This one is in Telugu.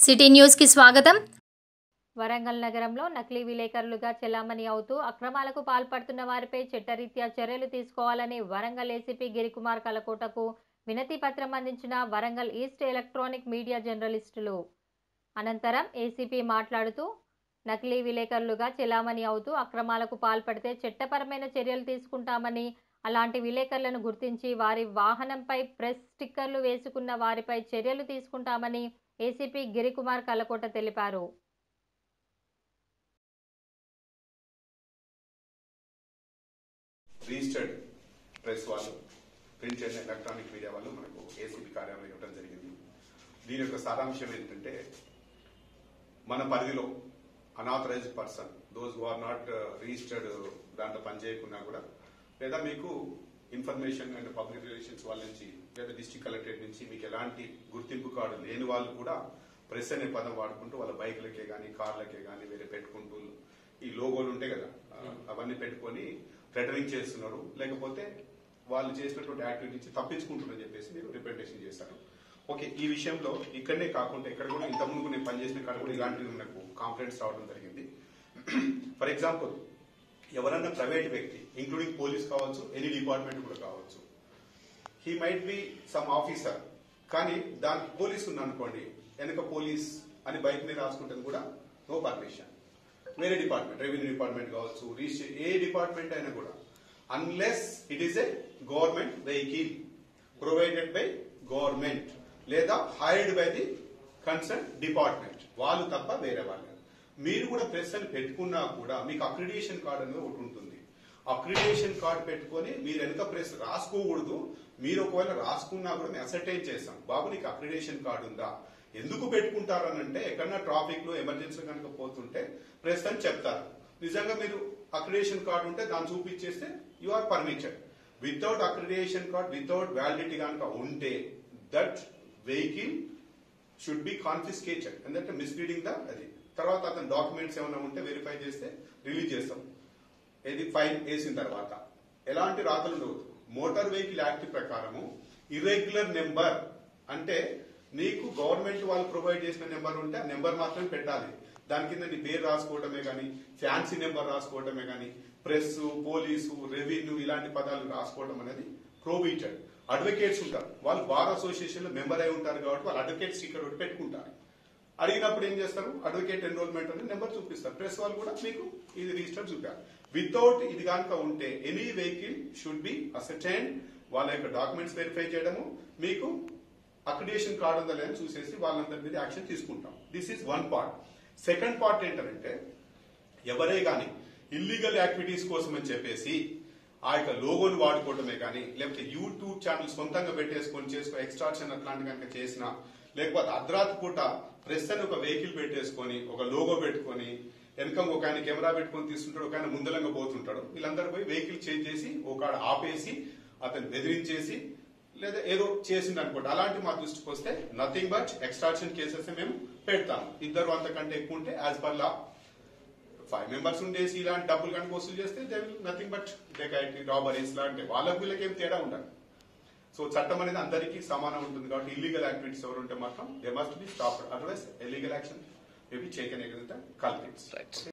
సిటీ న్యూస్కి స్వాగతం వరంగల్ నగరంలో నకిలీ విలేకరులుగా చెలామణి అవుతూ అక్రమాలకు పాల్పడుతున్న వారిపై చట్టరీత్యా చర్యలు తీసుకోవాలని వరంగల్ ఏసీపీ గిరికుమార్ కలకోటకు వినతి పత్రం అందించిన వరంగల్ ఈస్ట్ ఎలక్ట్రానిక్ మీడియా జర్నలిస్టులు అనంతరం ఏసీపీ మాట్లాడుతూ నకిలీ విలేకరులుగా చెలామణి అవుతూ అక్రమాలకు పాల్పడితే చట్టపరమైన చర్యలు తీసుకుంటామని అలాంటి విలేకరులను గుర్తించి వారి వాహనంపై ప్రెస్ స్టిక్కర్లు వేసుకున్న వారిపై చర్యలు తీసుకుంటామని ఏసీపీ గిరికుమార్ కలకోట తెలిపారు రిజిస్టర్డ్ ప్రెస్ వాళ్ళు ప్రింట్ అండ్ ఎలక్ట్రానిక్ మీడియా వాళ్ళు మనకు ఏసీబీ కార్యాలయం ఇవ్వడం జరిగింది దీని యొక్క సారాంశం ఏంటంటే మన పరిధిలో unauthorized person those who are not registered దాంట్లో పనిచేయకున్నా కూడా లేదా మీకు ఇన్ఫర్మేషన్ అండ్ పబ్లిక్ రిలేషన్స్ వాళ్ళ నుంచి లేదా డిస్ట్రిక్ట్ కలెక్టరేట్ నుంచి మీకు ఎలాంటి గుర్తింపు కార్డు లేని వాళ్ళు కూడా ప్రెస్ అనే పదం వాడుకుంటూ వాళ్ళ బైక్లకే కానీ కార్లకే కానీ వేరే పెట్టుకుంటూ ఈ లోగోలు ఉంటాయి కదా ఆ, అవన్నీ పెట్టుకొని థ్రెటరింగ్ చేస్తున్నారు లేకపోతే వాళ్ళు చేసినటువంటి యాక్టివిటీ నుంచి తప్పించుకుంటున్నారని చెప్పేసి మీరు రిప్రజెంటేషన్ చేస్తారు ఓకే ఈ విషయంలో ఇక్కడనే కాకుండా ఇక్కడ కూడా ఇంతకుముందు నేను పనిచేసిన కాడ కూడా ఇలాంటివి నాకు కాంప్లైంట్స్ రావడం జరిగింది ఫర్ ఎగ్జాంపుల్ ఎవరన్నా ప్రైవేట్ వ్యక్తి ఇంక్లూడింగ్ పోలీస్ కావచ్చు ఎనీ డిపార్ట్మెంట్ కూడా కావచ్చు he might be some officer కానీ దానికి పోలీస్ ఉంది అనుకోండి వెనక పోలీస్ అని బైక్ మీద రాసుకుంటుంది కూడా నో పర్మిషన్ వేరే డిపార్ట్మెంట్ రెవెన్యూ డిపార్ట్మెంట్ కావచ్చు రిజిస్ట్రే ఏ డిపార్ట్మెంట్ అయినా కూడా unless it is a government vehicle provided by government లేదా hired by the concern department వాళ్ళు తప్ప వేరే వాళ్ళు మీరు కూడా ప్రెస్ అని పెట్టుకున్నా కూడా మీకు అక్రిడియేషన్ కార్డ్ అనేది ఒకటి ఉంటుంది అక్రిడియేషన్ కార్డ్ పెట్టుకొని మీరు వెనక ప్రెస్ రాసుకోకూడదు మీరు ఒకవేళ రాసుకున్నా కూడా మేము అసర్టైన్ చేస్తాం బాబు నీకు అక్రిడియేషన్ కార్డు ఉందా ఎందుకు పెట్టుకుంటారు అని అంటే ఎక్కడన్నా ట్రాఫిక్ లో ఎమర్జెన్సీ కనుక పోతుంటే ప్రెస్ అని చెప్తారు నిజంగా మీరు అక్రిడియేషన్ కార్డు ఉంటే దాన్ని చూపించేస్తే you are permitted without accreditation card without validity కనుక ఉంటే that vehicle should be confiscated ఎందుకంటే మిస్లీడింగ్ ద అది తర్వాత అతని డాక్యుమెంట్స్ ఏమైనా ఉంటే వెరిఫై చేస్తే రిలీజ్ చేస్తాం ఇది ఫైన్ వేసిన తర్వాత ఎలాంటి రాతలు ఉండవు మోటార్ వెహికల్ యాక్ట్ ప్రకారము ఇర్రెగ్యులర్ నెంబర్ అంటే నీకు గవర్నమెంట్ వాళ్ళు ప్రొవైడ్ చేసిన నెంబర్ ఉంటే ఆ నెంబర్ మాత్రమే పెట్టాలి దాని కింద నీ పేరు రాసుకోవడమే కానీ ఫ్యాన్సీ నెంబర్ రాసుకోవడమే కానీ ప్రెస్ పోలీసు రెవెన్యూ ఇలాంటి పదాలు రాసుకోవడం అనేది ప్రోబిటెడ్ అడ్వకేట్స్ ఉంటారు వాళ్ళు బార్ అసోసియేషన్ లో మెంబర్ అయి ఉంటారు కాబట్టి వాళ్ళు అడ్వకేట్ స్టిక్కర్ ఒకటి పెట్టుకుంటారు అడిగినప్పుడు ఏం చేస్తారు అడ్వకేట్ ఎన్రోల్మెంట్ అని నెంబర్ చూపిస్తారు ప్రెస్ వాళ్ళు కూడా మీకు ఇది రిజిస్టర్ చూపారు వితౌట్ ఇది కనుక ఉంటే any vehicle should be ascertain వాళ్ళ యొక్క డాక్యుమెంట్స్ వెరిఫై చేయడము మీకు అక్రిడేషన్ కార్డు ఉందా లేదని చూసేసి వాళ్ళందరి మీద యాక్షన్ తీసుకుంటాం this is one part second part ఏంటంటే ఎవరే గాని ఇల్లీగల్ యాక్టివిటీస్ కోసం అని చెప్పేసి ఆ యొక్క లోగోని వాడుకోవడమే కానీ లేకపోతే యూట్యూబ్ ఛానల్ సొంతంగా పెట్టేసుకొని చేసుకో ఎక్స్ట్రాక్షన్ అట్లాంటి కనుక చేసినా లేకపోతే అర్ధరాత్రి పూట ప్రెస్ అని ఒక వెహికల్ పెట్టేసుకొని ఒక లోగో పెట్టుకొని వెనక ఒక ఆయన కెమెరా పెట్టుకొని తీస్తుంటాడు ఒక ఆయన ముందలంగా పోతుంటాడు వీళ్ళందరూ పోయి వెహికల్ చేంజ్ చేసి ఒక ఆడ ఆపేసి అతను బెదిరించేసి లేదా ఏదో చేసింది అనుకోండి అలాంటి మా దృష్టికి వస్తే నథింగ్ బట్ ఎక్స్ట్రాక్షన్ కేసెస్ మేము పెడతాం ఇద్దరు అంతకంటే ఎక్కువ ఉంటే as per law five members ఉండేసి ఇలాంటి డబ్బులు కనుక వసూలు చేస్తే they will nothing but dacoity robberies లాంటి వాళ్ళకి వీళ్ళకి ఏం తేడా ఉండదు సో చట్టం అనేది అందరికీ సమానం ఉంటుంది కాబట్టి ఇల్లీగల్ యాక్టివిటీస్ ఎవరు ఉంటే మాత్రం they must be stop otherwise illegal action maybe చేయకనే కల్పిట్స్